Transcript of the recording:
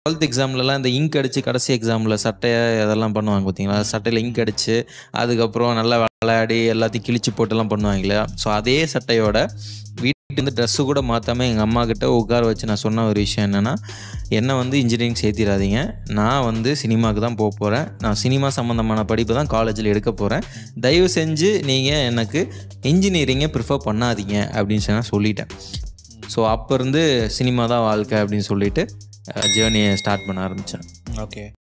twelfth எக்ஸாம்லலாம் இந்த ink அடித்து கடைசி எக்ஸாமில் சட்டையை இதெல்லாம் பண்ணுவாங்க பார்த்தீங்களா சட்டையில் இங்க் அடித்து அதுக்கப்புறம் நல்லா விளையாடி எல்லாத்தையும் கிழிச்சு போட்டுலாம் பண்ணுவாங்க இல்லையா ஸோ அதே சட்டையோட வீட்டுக்கு வந்து ட்ரெஸ்ஸு கூட மாற்றாம எங்கள் அம்மா கிட்ட உட்கார வச்சு நான் சொன்ன ஒரு விஷயம் என்னென்னா என்னை வந்து இன்ஜினியரிங் சேர்த்திடாதீங்க நான் வந்து சினிமாவுக்கு தான் போக போகிறேன் நான் சினிமா சம்மந்தமான படிப்பு தான் காலேஜில் எடுக்க போகிறேன் தயவு செஞ்சு நீங்கள் எனக்கு இன்ஜினியரிங்கை ப்ரிஃபர் பண்ணாதீங்க அப்படின்னு சொல்லி நான் சொல்லிட்டேன் ஸோ அப்போ இருந்து சினிமா தான் வாழ்க்கை அப்படின்னு சொல்லிட்டு ஜேர்னியை ஸ்டார்ட் பண்ண ஆரம்பித்தேன் ஓகே